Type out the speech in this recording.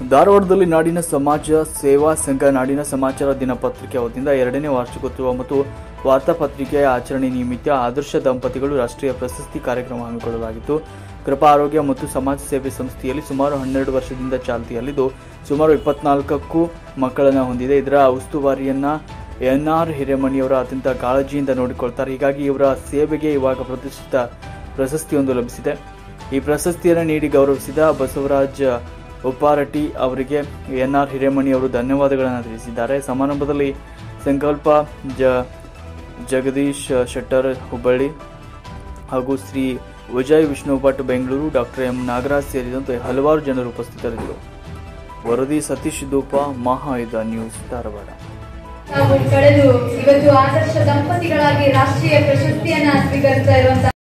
ಧಾರವಾಡದಲ್ಲಿ ನಾಡಿನ ಸಮಾಜ ಸೇವಾ ಸಂಘ ನಾಡಿನ ಸಮಾಚಾರ ದಿನಪತ್ರಿಕೆ ವತಿಯಿಂದ ಎರಡನೇ ವಾರ್ಷಿಕೋತ್ಸವ ಮತ್ತು ವಾರ್ತಾಪತ್ರಿಕೆಯ ಆಚರಣೆ ನಿಮಿತ್ತ ಆದರ್ಶ ದಂಪತಿಗಳು ರಾಷ್ಟ್ರೀಯ ಪ್ರಶಸ್ತಿ ಕಾರ್ಯಕ್ರಮ ಹಮ್ಮಿಕೊಳ್ಳಲಾಗಿತ್ತು ಕೃಪಾ ಆರೋಗ್ಯ ಮತ್ತು ಸಮಾಜ ಸೇವೆ ಸಂಸ್ಥೆಯಲ್ಲಿ ಸುಮಾರು ಹನ್ನೆರಡು ವರ್ಷದಿಂದ ಚಾಲ್ತಿಯಲ್ಲಿದ್ದು ಸುಮಾರು ಇಪ್ಪತ್ನಾಲ್ಕಕ್ಕೂ ಮಕ್ಕಳನ್ನು ಹೊಂದಿದೆ ಇದರ ಉಸ್ತುವಾರಿಯನ್ನ ಎನ್ ಆರ್ ಹಿರೇಮಣಿಯವರ ಅತ್ಯಂತ ಕಾಳಜಿಯಿಂದ ನೋಡಿಕೊಳ್ತಾರೆ ಹೀಗಾಗಿ ಇವರ ಸೇವೆಗೆ ಇವಾಗ ಪ್ರತಿಷ್ಠಿತ ಪ್ರಶಸ್ತಿಯೊಂದು ಲಭಿಸಿದೆ ಈ ಪ್ರಶಸ್ತಿಯನ್ನು ನೀಡಿ ಗೌರವಿಸಿದ ಬಸವರಾಜ್ ಉಪ್ಪಾರಟಿ ಅವರಿಗೆ ಎನ್ ಆರ್ ಹಿರೇಮಣಿ ಅವರು ಧನ್ಯವಾದಗಳನ್ನು ತಿಳಿಸಿದ್ದಾರೆ ಸಮಾರಂಭದಲ್ಲಿ ಸಂಕಲ್ಪ ಜ ಜಗದೀಶ್ ಶೆಟ್ಟರ್ ಹುಬ್ಬಳ್ಳಿ ಹಾಗೂ ಶ್ರೀ ವಿಜಯ್ ವಿಷ್ಣು ಭಟ್ ಬೆಂಗಳೂರು ಡಾಕ್ಟರ್ ಎಂ ನಾಗರಾಜ್ ಸೇರಿದಂತೆ ಹಲವಾರು ಜನರು ಉಪಸ್ಥಿತರಿದ್ದರು ವರದಿ ಸತೀಶ್ ದೂಪ ಮಹಾಯುಧ ನ್ಯೂಸ್ ಧಾರವಾಡ ನಾವು ಕಳೆದು ಇವತ್ತು ಆದರ್ಶ ದಂಪತಿಗಳಾಗಿ ರಾಷ್ಟ್ರೀಯ ಪ್ರಶಸ್ತಿಯನ್ನ ಸ್ವೀಕರಿಸ್ತಾ ಇರುವಂತಹ